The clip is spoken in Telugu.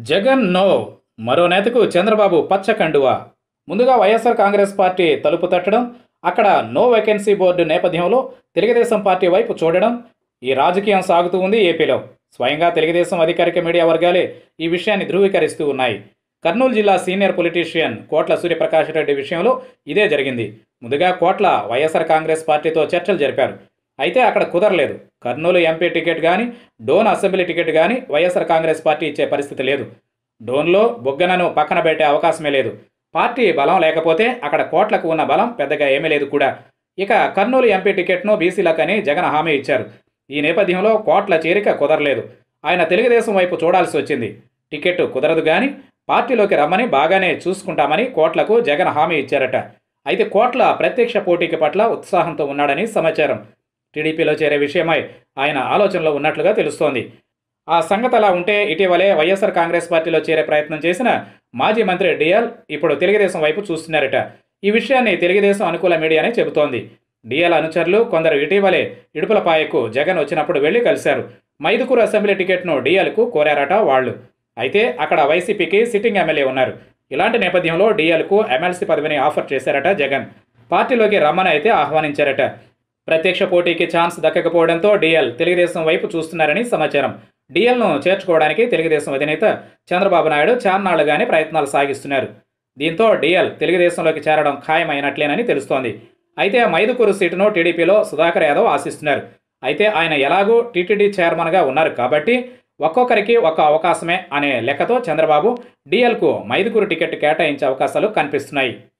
జగన్ నో మరో నేతకు చంద్రబాబు పచ్చ కండువా ముందుగా వైఎస్ఆర్ కాంగ్రెస్ పార్టీ తలుపు తట్టడం అక్కడ నో వేకెన్సీ బోర్డు నేపథ్యంలో తెలుగుదేశం పార్టీ వైపు చూడడం ఈ రాజకీయం సాగుతూ ఉంది ఏపీలో స్వయంగా తెలుగుదేశం అధికారిక మీడియా వర్గాలే ఈ విషయాన్ని ధృవీకరిస్తూ ఉన్నాయి కర్నూలు జిల్లా సీనియర్ పొలిటీషియన్ కోట్ల సూర్యప్రకాష్ రెడ్డి విషయంలో ఇదే జరిగింది ముందుగా కోట్ల వైఎస్ఆర్ కాంగ్రెస్ పార్టీతో చర్చలు జరిపారు అయితే అక్కడ కుదరలేదు కర్నూలు ఎంపీ టికెట్ కానీ డోన్ అసెంబ్లీ టికెట్ కానీ వైఎస్ఆర్ కాంగ్రెస్ పార్టీ ఇచ్చే పరిస్థితి లేదు డోన్లో బొగ్గనను పక్కన పెట్టే అవకాశమే లేదు పార్టీ బలం లేకపోతే అక్కడ కోట్లకు ఉన్న బలం పెద్దగా ఏమీ లేదు కూడా ఇక కర్నూలు ఎంపీ టికెట్ను బీసీలకని జగన్ హామీ ఇచ్చారు ఈ నేపథ్యంలో కోట్ల చేరిక కుదరలేదు ఆయన తెలుగుదేశం వైపు చూడాల్సి వచ్చింది టికెట్ కుదరదు కానీ పార్టీలోకి రమ్మని బాగానే చూసుకుంటామని కోట్లకు జగన్ హామీ ఇచ్చారట అయితే కోట్ల ప్రత్యక్ష పోటీకి పట్ల ఉత్సాహంతో ఉన్నాడని సమాచారం టీడీపీలో చేరే విషయమై ఆయన ఆలోచనలో ఉన్నట్లుగా తెలుస్తోంది ఆ సంగతి అలా ఉంటే ఇటీవలే వైఎస్ఆర్ కాంగ్రెస్ పార్టీలో చేరే ప్రయత్నం చేసిన మాజీ మంత్రి డిఎల్ ఇప్పుడు తెలుగుదేశం వైపు చూస్తున్నారట ఈ విషయాన్ని తెలుగుదేశం అనుకూల మీడియానే చెబుతోంది డిఎల్ అనుచరులు కొందరు ఇటీవలే ఇడుపులపాయకు జగన్ వచ్చినప్పుడు వెళ్లి కలిశారు మైదుకూరు అసెంబ్లీ టికెట్ను డిఎల్కు కోరారట వాళ్ళు అయితే అక్కడ వైసీపీకి సిట్టింగ్ ఎమ్మెల్యే ఉన్నారు ఇలాంటి నేపథ్యంలో డిఎల్కు ఎమ్మెల్సీ పదవిని ఆఫర్ చేశారట జగన్ పార్టీలోకి రమ్మని అయితే ఆహ్వానించారట ప్రత్యక్ష పోటీకి ఛాన్స్ దక్కకపోవడంతో డిఎల్ తెలుగుదేశం వైపు చూస్తున్నారని సమాచారం డిఎల్ను చేర్చుకోవడానికి తెలుగుదేశం అధినేత చంద్రబాబు నాయుడు చాన్నాళ్లుగానే ప్రయత్నాలు సాగిస్తున్నారు దీంతో డిఎల్ తెలుగుదేశంలోకి చేరడం ఖాయమైనట్లేనని తెలుస్తోంది అయితే మైదుకూరు సీటును టీడీపీలో సుధాకర్ యాదవ్ ఆశిస్తున్నారు అయితే ఆయన ఎలాగూ టీటీడీ చైర్మన్గా ఉన్నారు కాబట్టి ఒక్కొక్కరికి ఒక్క అవకాశమే అనే లెక్కతో చంద్రబాబు డిఎల్కు మైదుకూరు టికెట్ కేటాయించే అవకాశాలు కనిపిస్తున్నాయి